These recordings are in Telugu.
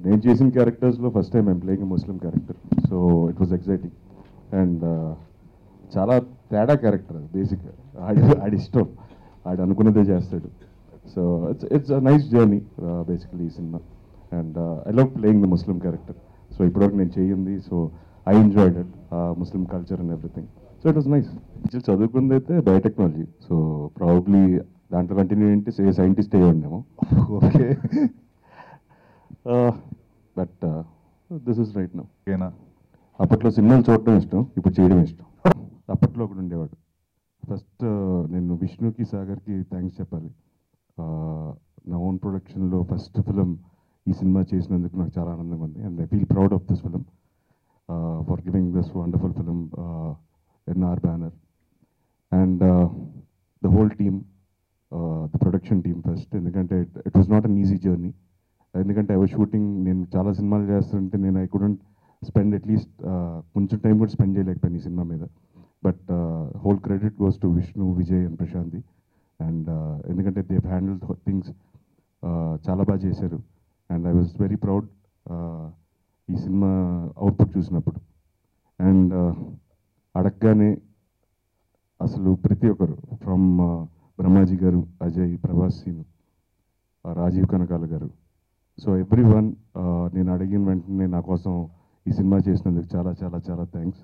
నేను చేసిన క్యారెక్టర్స్లో first time I'm playing Muslim character so it was exciting and చాలా తేడా క్యారెక్టర్ అది బేసిక్గా ఆడి ఆడి ఇష్టం ఆడు అనుకున్నదే చేస్తాడు so it's it's a nice journey basically ఈ cinema and I love playing the Muslim character so ఇప్పటివరకు నేను చేయింది so I enjoyed it Muslim culture and everything so it was nice actual చదువుకుంది అయితే బయోటెక్నాలజీ సో ప్రాబబ్లీ దాంట్లో కంటిన్యూ ఏంటి సైంటిస్ట్ అయ్యి ఉండేమో okay but this is right now ఓకేనా అప్పట్లో సినిమాలు చూడటం ఇష్టం ఇప్పుడు చేయడం ఇష్టం అప్పట్లో ఒకడు ఉండేవాడు ఫస్ట్ నేను విష్ణుకి సాగర్కి థ్యాంక్స్ చెప్పాలి Uh, నా ఓన్ ప్రొడక్షన్లో ఫస్ట్ ఫిలిం ఈ సినిమా చేసినందుకు నాకు చాలా ఆనందంగా ఉంది and I feel proud of this film for giving this wonderful film in our banner and the whole team the production team first ఎందుకంటే it was not an easy journey ఎందుకంటే ఐ వాజ్ షూటింగ్ నేను చాలా సినిమాలు చేస్తుంటే నేను ఐ కుడెంట్ స్పెండ్ అట్లీస్ట్ కొంచెం టైం కూడా స్పెండ్ చేయలేకపోయాను ఈ సినిమా మీద but whole credit goes to Vishnu Vijay and Prashanthi and ఎందుకంటే దే హ్యాండిల్ థింగ్స్ చాలా బాగా చేశారు and I was very proud ఈ సినిమా అవుట్పుట్ చూసినప్పుడు అండ్ అడగగానే అసలు ప్రతి ఒక్కరు from Brahmaji garu Ajay Prabhas Seenu Rajeev Kanakala garu so every one నేను అడిగిన వెంటనే నా కోసం ఈ సినిమా చేసినందుకు చాలా చాలా చాలా థ్యాంక్స్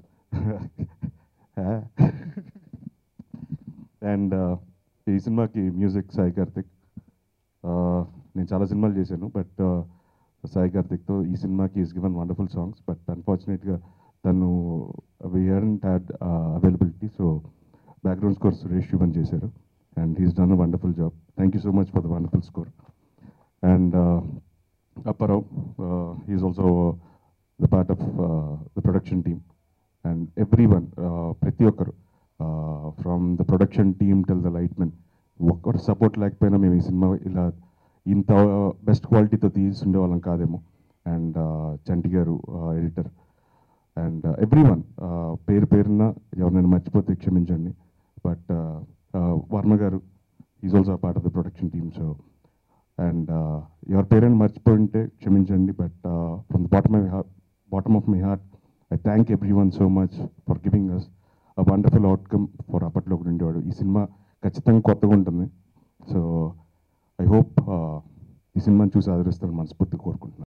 అండ్ ఈ సినిమాకి మ్యూజిక్ సాయి కార్తిక్ Uh, నేను చాలా సినిమాలు చేశాను బట్ సాయి కార్తిక్తో ఈ సినిమాకి is given wonderful songs but అన్ఫార్చునేట్గా తను we hadn't had availability so background score Suresh Shivan చేశారు and he's done a wonderful job thank you so much for the wonderful score and Apparao is also the part of the production team and everyone ప్రతి ఒక్కరు from the production team till the light men ఒక్కరు సపోర్ట్ లేకపోయినా మేము ఈ సినిమా ఇలా ఇంత బెస్ట్ క్వాలిటీతో తీసుండే వాళ్ళం కాదేమో అండ్ చంటి గారు ఎడిటర్ అండ్ ఎవ్రీ వన్ పేరు పేరున ఎవరినైనా మర్చిపోతే క్షమించండి but Varma garu is also part of the production team so and ఎవరి పేరెంట్ మర్చిపోయి ఉంటే క్షమించండి but from the bottom my heart bottom of my heart I thank everyone so much for giving us a wonderful outcome for అప్పట్లో ఒకటి ఉండేవాడు ఈ సినిమా ఖచ్చితంగా కొత్తగా ఉంటుంది సో ఐ హోప్ ఈ సినిమాని చూసి ఆదరిస్తారని మనస్ఫూర్తిగా కోరుకుంటున్నాను